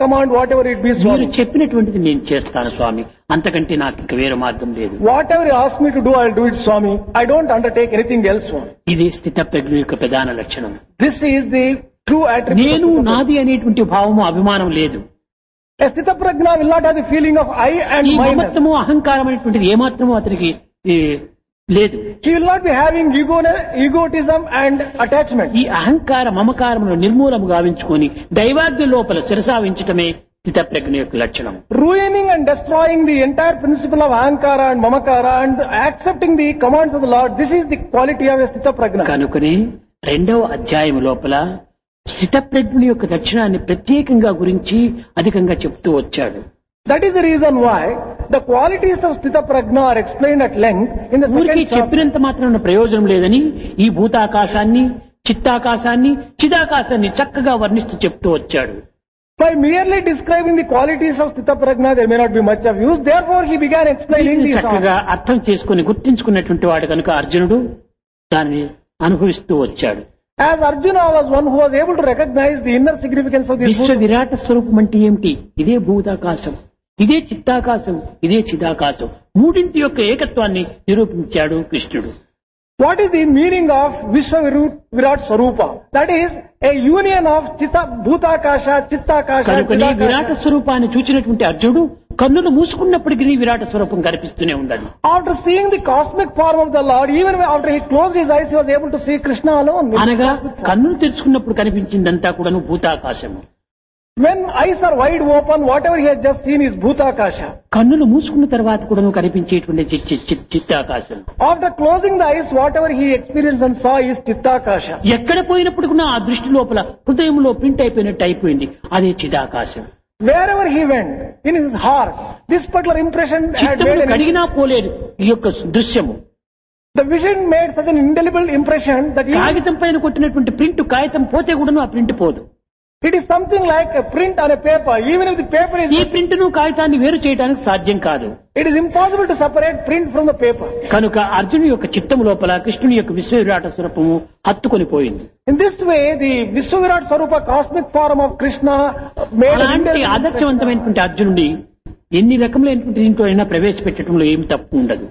command, whatever it be, మీరు Swami. చెప్పినటువంటిది నేను చేస్తాను స్వామి అంతకంటే నాకు ఇంక వేరే మార్గం లేదు Whatever you ask me to do, I'll do it, Swami. I don't undertake anything else, Swami. ఇది స్థిత ప్రజ్ఞ యొక్క ప్రధాన లక్షణం This is the true attribute. నేను of Sthita నాది అనేటువంటి భావము అభిమానం లేదు Prajna. A Sthita Prajna will not have the feeling of I and ఈ minus. మమత్వము అహంకారం అనేటువంటిది ఏమాత్రము అతనికి ఏ, లేదు He will not be having ego, egotism and attachment. ఈ అహంకార మమకారమును నిర్మూలము గావించుకొని దైవాజ్ఞ లోపల శిరసావించటమే స్థిత ప్రజ్ఞ యొక్క లక్షణం Ruining and destroying the entire principle of Ahankara and Mamakara and accepting the commands of the Lord, this is the quality of a Sthita Prajna. కనుకనే రెండవ అధ్యాయం లోపల స్థిత ప్రజ్ఞ యొక్క లక్షణాన్ని ప్రత్యేకంగా గురించి అధికంగా చెప్తూ వచ్చాడు That is the reason why the qualities of Sthita Prajna are explained at length in the ఊరికి second chapter. చెప్పినంత మాత్రం ప్రయోజనం లేదని ఈ భూతాకాశాన్ని చిత్తాకాశాన్ని చిదాకాశాన్ని చక్కగా వర్ణిస్తూ చెప్తూ వచ్చాడు By merely describing the qualities of Sthita Prajna, there may not be much of use. Therefore, he began explaining దీన్ని these చక్కగా all. అర్థం చేసుకుని గుర్తించుకున్నటువంటి వాడు కనుక అర్జునుడు దాన్ని అనుభవిస్తూ వచ్చాడు As Arjuna was one who was able to recognize the inner significance of this విశ్వ book, విరాట స్వరూపం అంటే ఏమిటి ఇదే భూతాకాశం ఇదే చిత్తాకాశం ఇదే చిదాకాశం మూడింటి యొక్క ఏకత్వాన్ని నిరూపించాడు కృష్ణుడు what is the meaning of Vishwa Viru- Virat Swarupa? That is a union of Chitta, Bhutakasha, Chittakasha, కనుకనే విరాట Chidakasha. స్వరూపాన్ని చూచినటువంటి అర్జునుడు కన్నులు మూసుకున్నప్పటికీ విరాట స్వరూపం కనిపిస్తూనే ఉండాలి After seeing the cosmic form of the Lord, even after he closed his eyes, he was able to see Krishna alone. అనగా కన్నులు తెరుచుకున్నప్పుడు కనిపించిందంతా కూడాను భూతాకాశము When eyes are wide open, whatever he has just seen is Bhutakasha. కన్నులు మూసుకున్న తర్వాత కూడాను కనిపించేటువంటి చి- చి- చి- చిత్తాకాశం After closing the eyes, whatever he experienced and saw is Chittakasha. ఎక్కడ పోయినప్పుడు కూడా ఆ దృష్టి లోపల హృదయంలో ప్రింట్ అయిపోయినట్టు అయిపోయింది అదే చిదాకాశం Wherever he went, in his heart, this particular impression had made చిత్తమును an, కడిగినా పోలేదు ఈ యొక్క దృశ్యము the vision made such an indelible impression that even, కాగితం పైన కొట్టినటువంటి ప్రింట్ కాగితం పోతే కూడాను ఆ ప్రింట్ పోదు it is something like a print on a paper. Even if the paper ఈ is, ప్రింట్ ను కాగితాన్ని వేరు చేయడానికి సాధ్యం కాదు it is impossible to separate print from the paper. కనుక అర్జును యొక్క చిత్తము లోపల కృష్ణుని యొక్క విశ్వవిరాట స్వరూపము హత్తుకొని పోయింది In this way, the Vishwavirat Sarupa cosmic form of Krishna made an అలాంటి indelible impression. ఆదర్శవంతమైనటువంటి అర్జునుడి ఎన్ని రకములైనటువంటి దీంట్లో అయినా ప్రవేశపెట్టడంలో ఏమి తప్పు ఉండదు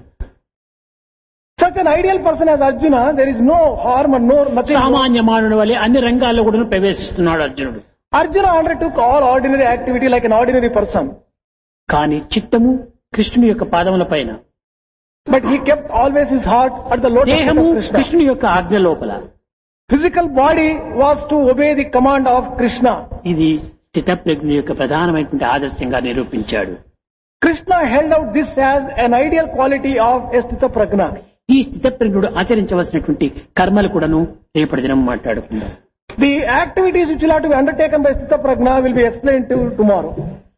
Such an ideal person as Arjuna, there is no harm and no nothing. wrong. సామాన్య మానవుని వలె అన్ని రంగాల్లో కూడా ప్రవేశిస్తున్నాడు అర్జునుడు Arjuna undertook all ordinary activity like an ordinary person. కానీ చిత్తము కృష్ణుని యొక్క పాదముల పైన But he kept always his heart at the lotus feet దేహము of Krishna. కృష్ణుని యొక్క ఆజ్ఞ లోపల Physical body was to obey the command of Krishna. ఇది స్థితప్రజ్ఞ యొక్క ప్రధానమైనటువంటి ఆదర్శంగా నిరూపించాడు Krishna held out this as an ideal quality of Estita Pragna. ఈ స్థితప్రజ్ఞుడు ఆచరించవలసినటువంటి కర్మలు కూడాను రేపటి దినం మాట్లాడుకుందాం The activities which will have to be undertaken by Estita Pragna will be explained to tomorrow.